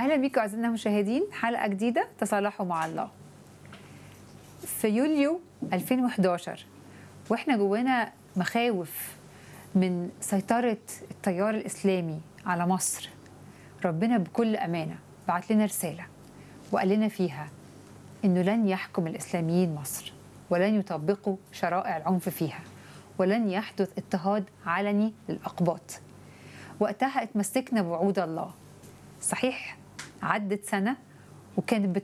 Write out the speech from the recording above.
اهلا بيكم اعزائنا المشاهدين حلقه جديده تصالحوا مع الله في يوليو 2011 واحنا جوانا مخاوف من سيطره التيار الاسلامي على مصر ربنا بكل امانه بعت لنا رساله وقال لنا فيها انه لن يحكم الاسلاميين مصر ولن يطبقوا شرائع العنف فيها ولن يحدث اضطهاد علني للاقباط وقتها اتمسكنا بوعود الله صحيح عدت سنه وكانت